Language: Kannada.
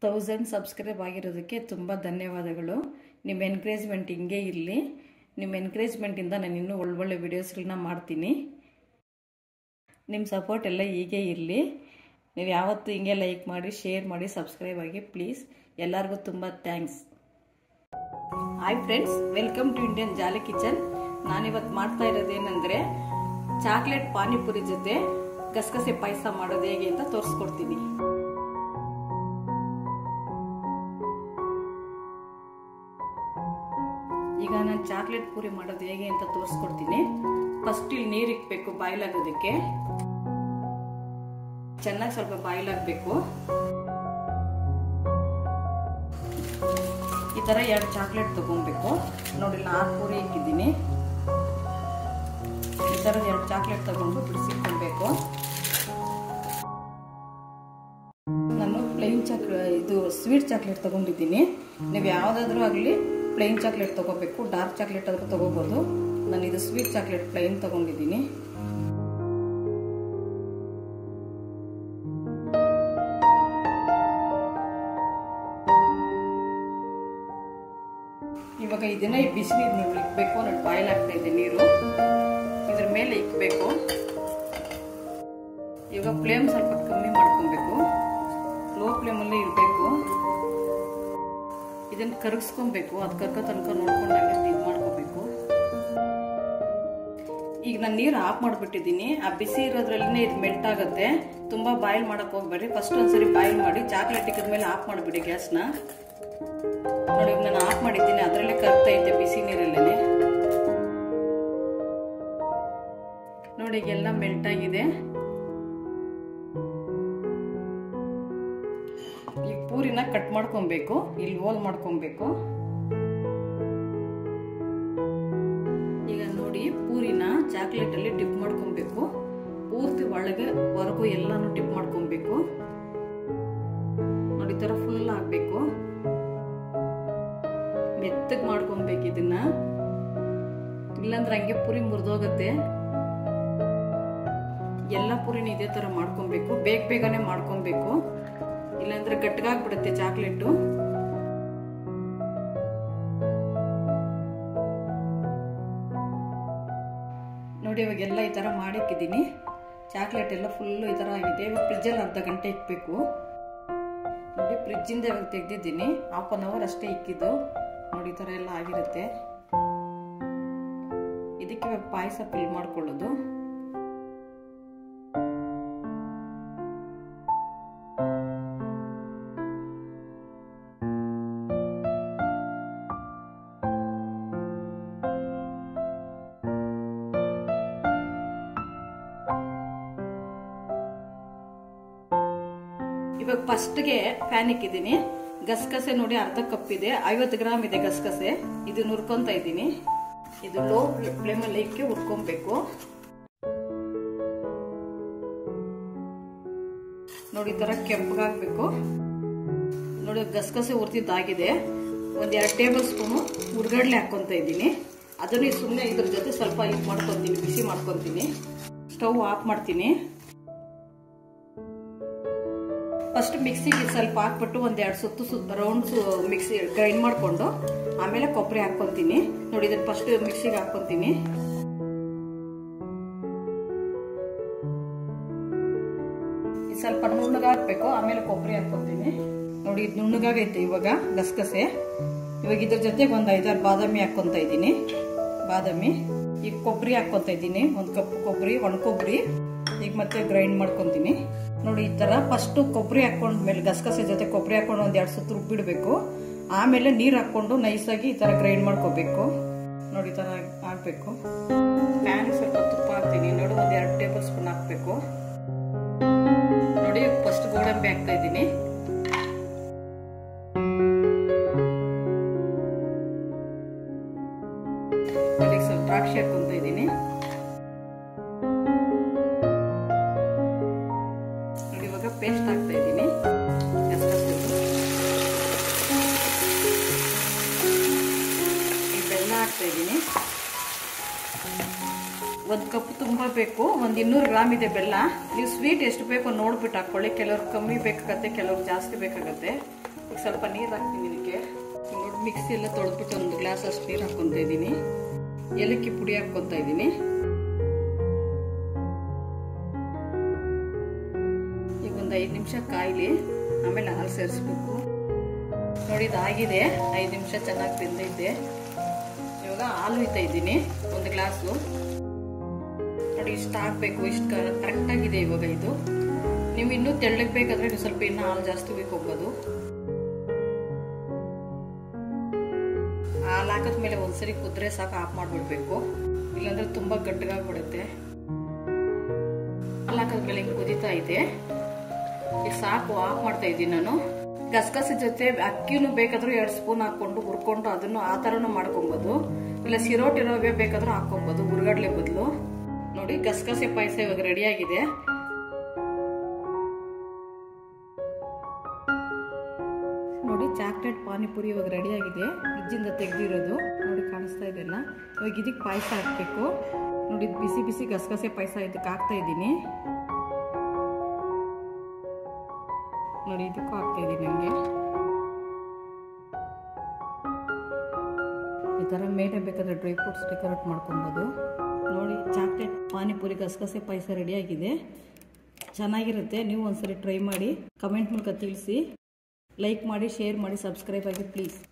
ತೌಸಂಡ್ ಸಬ್ಸ್ಕ್ರೈಬ್ ಆಗಿರೋದಕ್ಕೆ ತುಂಬ ಧನ್ಯವಾದಗಳು ನಿಮ್ಮ ಎನ್ಕರೇಜ್ಮೆಂಟ್ ಹಿಂಗೆ ಇರಲಿ ನಿಮ್ಮ ಎನ್ಕರೇಜ್ಮೆಂಟಿಂದ ನಾನು ಇನ್ನೂ ಒಳ್ಳೊಳ್ಳೆ ವಿಡಿಯೋಸ್ಗಳನ್ನ ಮಾಡ್ತೀನಿ ನಿಮ್ಮ ಸಪೋರ್ಟ್ ಎಲ್ಲ ಹೀಗೆ ಇರಲಿ ನೀವು ಯಾವತ್ತೂ ಹಿಂಗೆ ಲೈಕ್ ಮಾಡಿ ಶೇರ್ ಮಾಡಿ ಸಬ್ಸ್ಕ್ರೈಬ್ ಆಗಿ ಪ್ಲೀಸ್ ಎಲ್ಲರಿಗೂ ತುಂಬ thanks hi friends welcome to Indian Jolly Kitchen ನಾನಿವತ್ತು ಮಾಡ್ತಾ ಇರೋದೇನೆಂದರೆ ಚಾಕ್ಲೇಟ್ ಪಾನಿಪುರಿ ಜೊತೆ ಗಸಗಸೆ ಪಾಯಸ ಮಾಡೋದು ಹೇಗೆ ಅಂತ ತೋರಿಸ್ಕೊಡ್ತೀನಿ ಈಗ ನಾನು ಚಾಕ್ಲೇಟ್ ಪೂರಿ ಮಾಡೋದು ಹೇಗೆ ಅಂತ ತೋರಿಸ್ಕೊಡ್ತೀನಿ ಫಸ್ಟ್ ಇಲ್ಲಿ ನೀರು ಇಕ್ಬೇಕು ಬಾಯ್ಲ್ ಆಗೋದಕ್ಕೆ ಚೆನ್ನಾಗಿ ಸ್ವಲ್ಪ ಬಾಯ್ಲ್ ಆಗಬೇಕು ಈ ಥರ ಎರಡು ಚಾಕ್ಲೇಟ್ ತಗೊಬೇಕು ನೋಡಿ ನಾಲ್ಕು ಪೂರಿ ಇಕ್ಕಿದ್ದೀನಿ ಈ ಥರ ಎರಡು ಚಾಕ್ಲೇಟ್ ತಗೊಂಡು ಬಿಡಿಸಿಕೊಳ್ಬೇಕು ನಾನು ಪ್ಲೈನ್ ಚಾಕ್ಲೇ ಇದು ಸ್ವೀಟ್ ಚಾಕ್ಲೇಟ್ ತಗೊಂಡಿದ್ದೀನಿ ನೀವು ಯಾವುದಾದ್ರೂ ಆಗಲಿ ಪ್ಲೈನ್ ಚಾಕ್ಲೇಟ್ ತಗೋಬೇಕು ಡಾರ್ಕ್ ಚಾಕ್ಲೇಟ್ ಆದರೂ ತಗೋಬೋದು ನಾನು ಇದು ಸ್ವೀಟ್ ಚಾಕ್ಲೇಟ್ ಪ್ಲೈನ್ ತಗೊಂಡಿದ್ದೀನಿ ಇವಾಗ ಇದನ್ನ ಬಿಸಿ ನೀರು ಇಕ್ಬೇಕು ನಾನು ಬಾಯ್ಲ್ ಆಗ್ತಾ ಇದೆ ನೀರು ಇದ್ರ ಮೇಲೆ ಇಕ್ಬೇಕು ಇವಾಗ ಫ್ಲೇಮ್ ಸ್ವಲ್ಪ ಕಮ್ಮಿ ಮಾಡ್ಕೊಬೇಕು ಲೋ ಫ್ಲೇಮಲ್ಲೇ ಇರಬೇಕು ಇದನ್ನ ಕರಗಿಸ್ಕೊಬೇಕು ಅದು ಕರ್ಕ ತನಕ ನೋಡ್ಕೊಂಡಾಗ ಇದು ಮಾಡ್ಕೋಬೇಕು ಈಗ ನಾನು ನೀರು ಆಫ್ ಮಾಡಿಬಿಟ್ಟಿದ್ದೀನಿ ಆ ಬಿಸಿ ಇರೋದ್ರಲ್ಲೇ ಇದು ಮೆಲ್ಟ್ ಆಗುತ್ತೆ ತುಂಬ ಬಾಯ್ಲ್ ಮಾಡಕ್ಕೆ ಹೋಗ್ಬೇಡಿ ಫಸ್ಟ್ ಒಂದ್ಸರಿ ಬಾಯ್ಲ್ ಮಾಡಿ ಚಾಕ್ಲೇಟ್ ಇಕ್ಕದ ಮೇಲೆ ಆಫ್ ಮಾಡಿಬಿಡಿ ಗ್ಯಾಸ್ನ ನೋಡಿ ನಾನು ಆಫ್ ಮಾಡಿದ್ದೀನಿ ಅದರಲ್ಲೇ ಕರ್ತಾ ಐತೆ ಬಿಸಿ ನೀರಲ್ಲೇ ನೋಡಿ ಎಲ್ಲ ಮೆಲ್ಟ್ ಆಗಿದೆ ಈಗ ಪೂರಿನ ಕಟ್ ಮಾಡ್ಕೊಬೇಕು ಇಲ್ಲಿ ಹೋಲ್ ಮಾಡ್ಕೊಬೇಕು ಈಗ ನೋಡಿ ಪೂರಿನ ಚಾಕ್ಲೇಟ್ ಅಲ್ಲಿ ಡಿಪ್ ಮಾಡ್ಕೊಬೇಕು ಪೂರ್ತಿ ಒಳಗೆ ಹೊರಗು ಎಲ್ಲಾನು ಡಿಪ್ ಮಾಡ್ಕೊಬೇಕು ನೋಡಿ ತರ ಫುಲ್ ಆಗ್ಬೇಕು ಮೆತ್ತಗ್ ಮಾಡ್ಕೊಬೇಕು ಇದನ್ನ ಇಲ್ಲಾಂದ್ರೆ ಹಂಗೆ ಪುರಿ ಮುರಿದೋಗತ್ತೆ ಎಲ್ಲ ಪುರಿನ ಇದೇ ತರ ಮಾಡ್ಕೊಬೇಕು ಬೇಗ ಬೇಗನೆ ಮಾಡ್ಕೊಬೇಕು ಇಲ್ಲಾಂದ್ರೆ ಗಟ್ಟಿಗಾಗ್ಬಿಡುತ್ತೆ ಚಾಕ್ಲೇಟು ನೋಡಿ ಇವಾಗೆಲ್ಲ ಈ ಥರ ಮಾಡಿಕ್ಕಿದ್ದೀನಿ ಚಾಕ್ಲೇಟ್ ಎಲ್ಲ ಫುಲ್ಲು ಈ ಥರ ಆಗಿದೆ ಇವಾಗ ಫ್ರಿಜ್ಜಲ್ಲಿ ಅರ್ಧ ಗಂಟೆ ಇಕ್ಬೇಕು ನೋಡಿ ಫ್ರಿಜ್ಜಿಂದ ಇವಾಗ ತೆಗೆದಿದ್ದೀನಿ ಹಾಫ್ ಅನ್ ಅವರ್ ಅಷ್ಟೇ ಇಕ್ಕಿದ್ದು ನೋಡಿ ಈ ಥರ ಎಲ್ಲ ಆಗಿರುತ್ತೆ ಇದಕ್ಕೆ ಇವಾಗ ಪಾಯಸ ಫಿಲ್ ಮಾಡ್ಕೊಳ್ಳೋದು ಇವಾಗ ಫಸ್ಟ್ಗೆ ಫ್ಯಾನ್ ಇಕ್ಕಿದ್ದೀನಿ ಗಸಗಸೆ ನೋಡಿ ಅರ್ಧ ಕಪ್ ಇದೆ ಐವತ್ತು ಗ್ರಾಮ್ ಇದೆ ಗಸಗಸೆ ಇದು ನುರ್ಕೊಂತ ಇದ್ದೀನಿ ಇದು ಲೋ ಫ್ಲೇಮಲ್ಲಿ ಇಕ್ಕಿ ಹುರ್ಕೊಬೇಕು ನೋಡಿ ಈ ತರ ಕೆಂಪಗಾಗ್ಬೇಕು ನೋಡಿ ಗಸಗಸೆ ಹುರಿದಿದ್ದಾಗಿದೆ ಒಂದ್ ಎರಡು ಟೇಬಲ್ ಸ್ಪೂನು ಹುರ್ಗಡ್ಲೆ ಹಾಕೊಂತ ಇದ್ದೀನಿ ಅದನ್ನು ಸುಮ್ಮನೆ ಇದ್ರ ಜೊತೆ ಸ್ವಲ್ಪ ಇದು ಮಾಡ್ಕೊತೀನಿ ಬಿಸಿ ಮಾಡ್ಕೊತೀನಿ ಸ್ಟವ್ ಆಫ್ ಮಾಡ್ತೀನಿ ಫಸ್ಟ್ ಮಿಕ್ಸಿಗೆ ಸ್ವಲ್ಪ ಹಾಕ್ಬಿಟ್ಟು ಒಂದ್ ಎರಡು ಸುತ್ತು ಸುತ್ತ ರೌಂಡ್ಸ್ ಮಿಕ್ಸಿ ಗ್ರೈಂಡ್ ಮಾಡ್ಕೊಂಡು ಆಮೇಲೆ ಕೊಬ್ಬರಿ ಹಾಕ್ಕೊಂತೀನಿ ನೋಡಿ ಇದನ್ನ ಫಸ್ಟ್ ಮಿಕ್ಸಿಗೆ ಹಾಕ್ಕೊಂತೀನಿ ಸ್ವಲ್ಪ ನುಣ್ಣಗಾಕ್ಬೇಕು ಆಮೇಲೆ ಕೊಬ್ಬರಿ ಹಾಕ್ಕೊಂತೀನಿ ನೋಡಿ ಇದು ನುಣ್ಣಗಾಗೈತೆ ಇವಾಗ ಗಸಗಸೆ ಇವಾಗ ಇದ್ರ ಜೊತೆಗೆ ಒಂದು ಐದಾರು ಬಾದಾಮಿ ಹಾಕ್ಕೊಂತ ಇದ್ದೀನಿ ಬಾದಾಮಿ ಈಗ ಕೊಬ್ಬರಿ ಹಾಕ್ಕೊಂತ ಇದ್ದೀನಿ ಒಂದು ಕಪ್ ಕೊಬ್ಬರಿ ಒಣ ಕೊಬ್ಬರಿ ಈಗ ಮತ್ತೆ ಗ್ರೈಂಡ್ ಮಾಡ್ಕೊಂತೀನಿ ನೋಡಿ ಈ ತರ ಫಸ್ಟ್ ಕೊಬ್ಬರಿ ಹಾಕೊಂಡ್ಮೇಲೆ ಗಸಗಸೆ ಜೊತೆ ಕೊಬ್ಬರಿ ಹಾಕೊಂಡು ಒಂದ್ ಎರಡು ಸುತ್ತು ರುಬ್ಬಿಡ್ಬೇಕು ಆಮೇಲೆ ನೀರ್ ಹಾಕೊಂಡು ನೈಸಾಗಿ ಈ ತರ ಗ್ರೈಂಡ್ ಮಾಡ್ಕೋಬೇಕು ನೋಡಿ ಈ ತರ ಹಾಕ್ಬೇಕು ಪ್ಯಾನ್ ಸ್ವಲ್ಪ ತುಪ್ಪ ಹಾಕ್ತೀನಿ ನೋಡಿ ಒಂದ್ ಎರಡು ಟೇಬಲ್ ಸ್ಪೂನ್ ಹಾಕ್ಬೇಕು ನೋಡಿ ಫಸ್ಟ್ ಗೋಡಂಬಿ ಹಾಕ್ತಾ ಇದ್ದೀನಿ ನೋಡಿ ಸ್ವಲ್ಪ ದ್ರಾಕ್ಷಿ ಹಾಕೊಂತ ಇದ್ದೀನಿ ನೋಡಿ ಇವಾಗ ಪೇಸ್ಟ್ ಹಾಕ್ತಾ ಇದ್ದೀನಿ ಈ ಬೆಲ್ಲ ಹಾಕ್ತಾ ಇದ್ದೀನಿ ಒಂದು ಕಪ್ ತುಂಬ ಬೇಕು ಒಂದು ಇನ್ನೂರು ಗ್ರಾಮ್ ಇದೆ ಬೆಲ್ಲ ನೀವು ಸ್ವೀಟ್ ಎಷ್ಟು ಬೇಕೋ ನೋಡ್ಬಿಟ್ಟು ಹಾಕ್ಕೊಳ್ಳಿ ಕೆಲವ್ರು ಕಮ್ಮಿ ಬೇಕಾಗತ್ತೆ ಕೆಲವ್ರು ಜಾಸ್ತಿ ಬೇಕಾಗತ್ತೆ ಈಗ ಸ್ವಲ್ಪ ನೀರು ಹಾಕ್ತೀನಿ ಇದಕ್ಕೆ ನೋಡಿ ಮಿಕ್ಸಿ ಎಲ್ಲ ತೊಳೆದ್ಬಿಟ್ಟು ಒಂದು ಗ್ಲಾಸ್ ಅಷ್ಟು ನೀರು ಹಾಕ್ಕೊತಾ ಇದ್ದೀನಿ ಏಲಕ್ಕಿ ಪುಡಿ ಹಾಕ್ಕೊತಾ ಇದ್ದೀನಿ ಈಗ ಒಂದು ಐದು ನಿಮಿಷ ಕಾಯಿಲಿ ಆಮೇಲೆ ಹಾಲು ಸೇರಿಸ್ಬೇಕು ನೋಡಿ ಇದಾಗಿದೆ ಐದು ನಿಮಿಷ ಚೆನ್ನಾಗಿ ಬೆಂದೈತೆ ಇವಾಗ ಹಾಲು ಹುಯ್ತಾ ಇದ್ದೀನಿ ಒಂದು ಗ್ಲಾಸು ನೋಡಿ ಇಷ್ಟು ಹಾಕಬೇಕು ಇಷ್ಟು ಕರೆಕ್ಟಾಗಿದೆ ಇವಾಗ ಇದು ನೀವು ಇನ್ನೂ ತೆಳ್ಳಗೆ ಬೇಕಾದ್ರೆ ನೀವು ಸ್ವಲ್ಪ ಇನ್ನೂ ಹಾಲು ಜಾಸ್ತಿ ಬೇಕೋಗ್ಬೋದು ಹಾಲು ಹಾಕಿದ್ಮೇಲೆ ಒಂದ್ಸರಿ ಕುದ್ರೆ ಸಾಕು ಆಫ್ ಮಾಡಿಬಿಡ್ಬೇಕು ಇಲ್ಲಾಂದ್ರೆ ತುಂಬ ಗಟ್ಟಿಗಾಗ್ಬಿಡುತ್ತೆ ಹಾಲು ಹಾಕಿದ್ಮೇಲೆ ಹಿಂಗೆ ಕುದೀತಾ ಇದೆ ಈಗ ಸಾಕು ಆಫ್ ಮಾಡ್ತಾ ಇದ್ದೀನಿ ನಾನು ಗಸಗಸೆ ಜೊತೆ ಅಕ್ಕಿನೂ ಬೇಕಾದ್ರೂ ಎರಡು ಸ್ಪೂನ್ ಹಾಕೊಂಡು ಹುರ್ಕೊಂಡು ಅದನ್ನು ಆ ಥರನೂ ಮಾಡ್ಕೊಬೋದು ಇಲ್ಲ ಸಿರೋಟಿ ರವೆ ಬೇಕಾದ್ರೂ ಹಾಕೊಬೋದು ಹುರ್ಗಡ್ಲೆ ಬದಲು ನೋಡಿ ಗಸಗಸೆ ಪಾಯಸ ಇವಾಗ ರೆಡಿಯಾಗಿದೆ ನೋಡಿ ಚಾಕ್ಲೇಟ್ ಪಾನಿಪುರಿ ಇವಾಗ ರೆಡಿಯಾಗಿದೆ ಫ್ರಿಜ್ಜಿಂದ ತೆಗೆದಿರೋದು ನೋಡಿ ಕಾಣಿಸ್ತಾ ಇದೆಲ್ಲ ಇವಾಗ ಇದಕ್ಕೆ ಪಾಯಸ ಹಾಕಬೇಕು ನೋಡಿ ಬಿಸಿ ಬಿಸಿ ಗಸಗಸೆ ಪಾಯಸ ಇದಕ್ಕೆ ಹಾಕ್ತಾ ಇದ್ದೀನಿ ನೋಡಿ ಇದಕ್ಕೂ ಹಾಕ್ತಾ ಇದ್ದೀನಿ ನನಗೆ ಈ ಥರ ಮೇಲೆ ಬೇಕಾದ್ರೆ ಡ್ರೈ ಫ್ರೂಟ್ಸ್ ಡೆಕೋರೇಟ್ ಮಾಡ್ಕೊಬೋದು ನೋಡಿ ಚಾಕ್ಲೇಟ್ ಪಾನಿಪುರಿ ಗಸಗಸೆ ಪಾಯಸ ರೆಡಿಯಾಗಿದೆ ಚೆನ್ನಾಗಿರುತ್ತೆ ನೀವು ಒಂದ್ಸರಿ ಟ್ರೈ ಮಾಡಿ ಕಮೆಂಟ್ ಮೂಲಕ ತಿಳಿಸಿ ಲೈಕ್ ಮಾಡಿ ಶೇರ್ ಮಾಡಿ ಸಬ್ಸ್ಕ್ರೈಬ್ ಆಗಿ ಪ್ಲೀಸ್